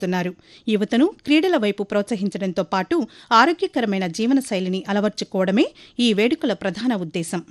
తున్నారు యువతను క్రీడల వైపు ప్రోత్సహించడంతో పాటు ఆరోగ్యకరమైన జీవనశైలిని అలవర్చుకోవడమే ఈ వేడుకల ప్రధాన ఉద్దేశం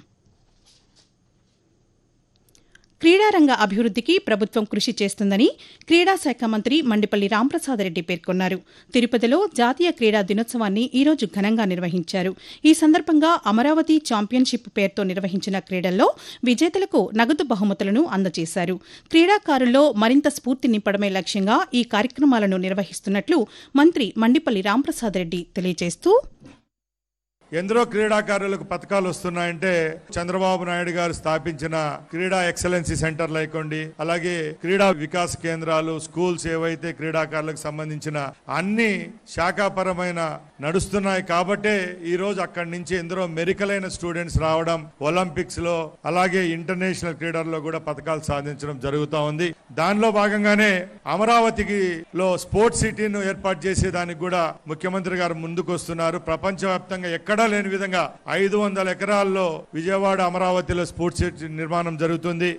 క్రీడారంగ అభివృద్ధికి ప్రభుత్వం కృషి చేస్తుందని క్రీడా శాఖ మంత్రి మండిపల్లి రాంప్రసాదరెడ్డి పేర్కొన్నారు తిరుపతిలో జాతీయ క్రీడా దినోత్సవాన్ని ఈ రోజు ఘనంగా నిర్వహించారు ఈ సందర్భంగా అమరావతి ఛాంపియన్షిప్ పేరుతో నిర్వహించిన క్రీడల్లో విజేతలకు నగదు బహుమతులను అందజేశారు క్రీడాకారుల్లో మరింత స్ఫూర్తి నింపడమే లక్ష్యంగా ఈ కార్యక్రమాలను నిర్వహిస్తున్నట్లు మంత్రి మండిపల్లి రాంప్రసాదరెడ్డి తెలియజేస్తూ ఎందరో క్రీడాకారులకు పథకాలు వస్తున్నాయంటే చంద్రబాబు నాయుడు గారు స్థాపించిన క్రీడా ఎక్సలెన్సీ సెంటర్లు అయికోండి అలాగే క్రీడా వికాస్ కేంద్రాలు స్కూల్స్ ఏవైతే క్రీడాకారులకు సంబంధించిన అన్ని శాఖాపరమైన నడుస్తున్నాయి కాబట్టే ఈ రోజు అక్కడి నుంచి ఎందరో మెరికలైన స్టూడెంట్స్ రావడం ఒలింపిక్స్ లో అలాగే ఇంటర్నేషనల్ క్రీడల్లో కూడా పథకాలు సాధించడం జరుగుతా ఉంది దానిలో భాగంగానే అమరావతికి లో స్పోర్ట్స్ సిటీను ఏర్పాటు చేసేదానికి కూడా ముఖ్యమంత్రి గారు ముందుకు వస్తున్నారు ప్రపంచవ్యాప్తంగా ఎక్కడా లేని విధంగా ఐదు వందల ఎకరాల్లో విజయవాడ అమరావతిలో స్పోర్ట్స్ సిటీ నిర్మాణం జరుగుతుంది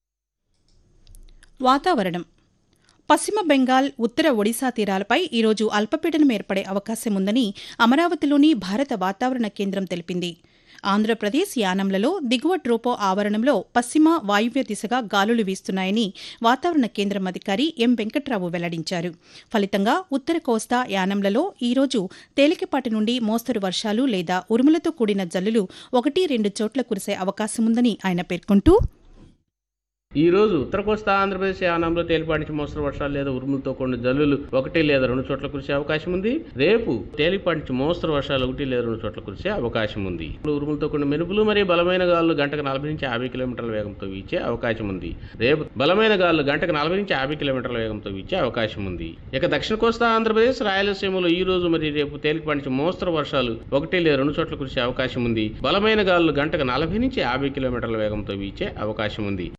వాతావరణం పశ్చిమ బెంగాల్ ఉత్తర ఒడిశా తీరాలపై ఈరోజు అల్పపీడనం ఏర్పడే అవకాశం ఉందని అమరావతిలోని భారత వాతావరణ కేంద్రం తెలిపింది ఆంధ్రప్రదేశ్ యానంలలో దిగువ ట్రోపో ఆవరణంలో పశ్చిమ వాయువ్య దిశగా గాలులు వీస్తున్నాయని వాతావరణ కేంద్రం అధికారి ఎం వెంకట్రావు వెల్లడించారు ఫలితంగా ఉత్తర కోస్తా యానంలలో ఈరోజు తేలికపాటి నుండి మోస్తరు వర్షాలు లేదా ఉరుములతో కూడిన జల్లులు ఒకటి రెండు చోట్ల కురిసే అవకాశముందని ఆయన పేర్కొంటూ ఈ రోజు ఉత్తర కోస్తా ఆంధ్రప్రదేశ్ యానంలో తేలిపాటి నుంచి మోస్తరు వర్షాలు లేదా ఉరుములతో కూడిన జల్లులు ఒకటి లేదా రెండు చోట్ల కురిసే అవకాశం ఉంది రేపు తేలిపాటి నుంచి మోస్తరు వర్షాలు ఒకటి లేదా రెండు చోట్ల కురిసే అవకాశం ఉంది ఇప్పుడు ఉరుములతో కూడిన మెరుపులు మరియు బలమైన గాలులు గంటకు నలభై నుంచి యాభై కిలోమీటర్ల వేగంతో వీచే అవకాశం ఉంది రేపు బలమైన గాలులు గంటకు నలభై నుంచి యాభై కిలోమీటర్ల వేగంతో వీచే అవకాశం ఉంది ఇక దక్షిణ కోస్తా ఆంధ్రప్రదేశ్ రాయలసీమలో ఈ రోజు మరియు రేపు తేలికపాటి నుంచి మోస్తరు వర్షాలు ఒకటి లేదా రెండు చోట్ల కురిసే అవకాశం ఉంది బలమైన గాలులు గంటకు నలభై నుంచి యాభై కిలోమీటర్ల వేగంతో వీచే అవకాశం ఉంది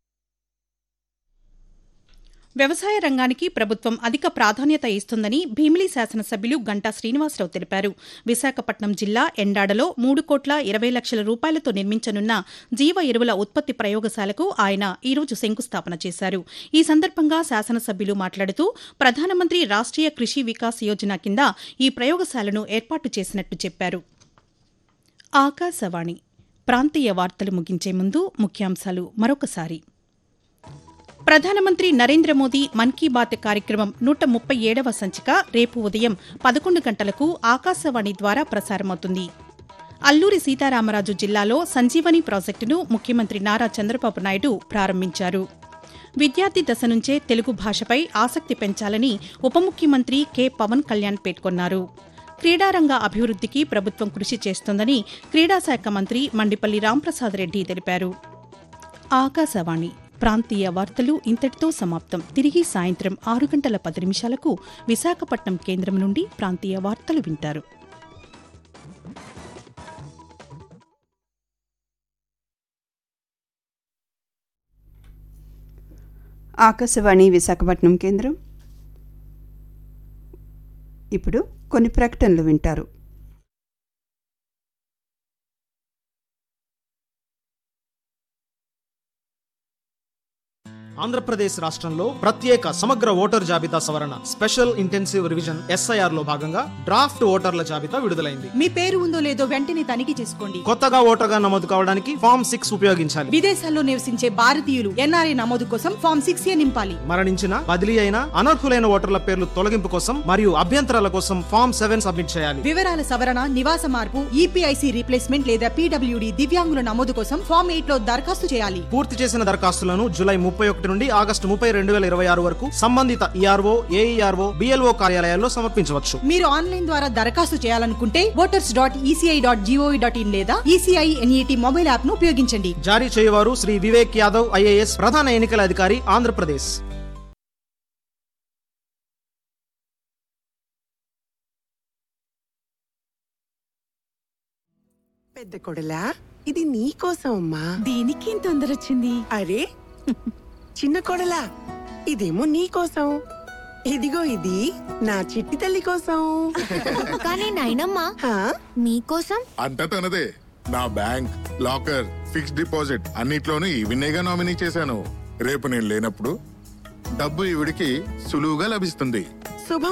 వ్యవసాయ రంగానికి ప్రభుత్వం అధిక ప్రాధాన్యత ఇస్తుందని భీమిలి శాసనసభ్యులు గంటా శ్రీనివాసరావు తెలిపారు విశాఖపట్నం జిల్లా ఎండాడలో మూడు కోట్ల ఇరవై లక్షల రూపాయలతో నిర్మించనున్న జీవ ఎరువుల ఉత్పత్తి ప్రయోగశాలకు ఆయన ఈ రోజు శంకుస్థాపన చేశారు ఈ సందర్భంగా శాసనసభ్యులు మాట్లాడుతూ ప్రధానమంత్రి రాష్ట్రీయ కృషి వికాస్ యోజన కింద ఈ ప్రయోగశాలను ఏర్పాటు చేసినట్టు చెప్పారు ఆకాశవాణి ప్రాంతీయ వార్తలు ముగించే ముందు ముఖ్యాంశాలు మరొకసారి ప్రధానమంత్రి నరేంద్ర మోదీ మన్ కీ బాత్ కార్యక్రమం నూట ముప్పై ఏడవ సంచిక రేపు ఉదయం పదకొండు గంటలకు ఆకాశవాణి ద్వారా ప్రసారమవుతుంది అల్లూరి సీతారామరాజు జిల్లాలో సంజీవని ప్రాజెక్టును ముఖ్యమంత్రి నారా చంద్రబాబు నాయుడు ప్రారంభించారు విద్యార్థి దశ నుంచే తెలుగు భాషపై ఆసక్తి పెంచాలని ఉప ముఖ్యమంత్రి కె పవన్ కళ్యాణ్ పేర్కొన్నారు క్రీడారంగ అభివృద్ధికి ప్రభుత్వం కృషి చేస్తోందని క్రీడాశాఖ మంత్రి మండిపల్లి రాంప్రసాద్ రెడ్డి తెలిపారు ఆకాశవాణి ప్రాంతీయ వార్తలు ఇంతటితో సమాప్తం తిరిగి సాయంత్రం ఆరు గంటల పది నిమిషాలకు విశాఖపట్నం కేంద్రం నుండి ప్రాంతీయ వార్తలు వింటారు ఆకాశవాణి విశాఖపట్నం కేంద్రం ఇప్పుడు కొన్ని ప్రకటనలు వింటారు ఆంధ్రప్రదేశ్ రాష్ట్రంలో ప్రత్యేక సమగ్ర ఓటర్ జాబితా సవరణ స్పెషల్ ఇంటెన్సివ్ రివిజన్ ఎస్ఐఆర్ లో భాగంగా డ్రాఫ్ట్ ఓటర్ల జాబితా విడుదలైంది మీ పేరు ఉందో లేదో వెంటనే తనిఖీ చేసుకోండి కొత్తగా ఓటర్గా నమోదు కావడానికి ఫామ్ సిక్స్ ఉపయోగించాలి విదేశాల్లో నివసించే భారతీయులు ఎన్ఆర్ఐ నమోదు కోసం ఫామ్ సిక్స్ ఏ నింపాలి మరణించిన బదిలీ అయిన అనర్హులైన ఓటర్ల పేర్లు తొలగింపు కోసం మరియు అభ్యంతరాల కోసం ఫామ్ సెవెన్ సబ్మిట్ చేయాలి వివరాల సవరణ నివాస మార్పు ఈపీఐసి రీప్లేస్మెంట్ లేదా పీడబ్ల్యూడి దివ్యాంగుల నమోదు కోసం ఫామ్ ఎయిట్ లో దరఖాస్తు చేయాలి పూర్తి చేసిన దరఖాస్తులను జూలై ముప్పై ఒకటి నుండి ఆగస్టు ముప్పై రెండు వేల ఇరవై ఆరు వరకు సంబంధిత ఈఆర్ఓ ఏఈఆర్ఓ బిఎల్ఓ కార్యాలయాల్లో సమర్పించవచ్చు మీరు ఆన్లైన్ ద్వారా దరఖాస్తు చేయాలనుకుంటే voters dot ECI dot gov dot in లేదా ఈసీఐ ఎన్ఈటి మొబైల్ యాప్ ను ఉపయోగించండి జారీ చేయవారు శ్రీ వివేక్ యాదవ్ ఐఏఎస్ ప్రధాన ఎన్నికల అధికారి ఆంధ్రప్రదేశ్ పెద్ద కొడలా ఇది నీ కోసం అమ్మా దీనికి తొందర వచ్చింది అరే చిన్న కొడలా ఇదేమో నీ కోసం ఇదిగో ఇది నా చిట్టి తల్లి కోసం కానీ నాయనమ్మా హా? మీకోసం అంతా తనదే నా బ్యాంక్ లాకర్ ఫిక్స్డ్ డిపాజిట్ అన్నిట్లోనూ ఈవినేగా నామినీ చేశాను రేపు నేను లేనప్పుడు డబ్బు ఈవిడికి సులువుగా లభిస్తుంది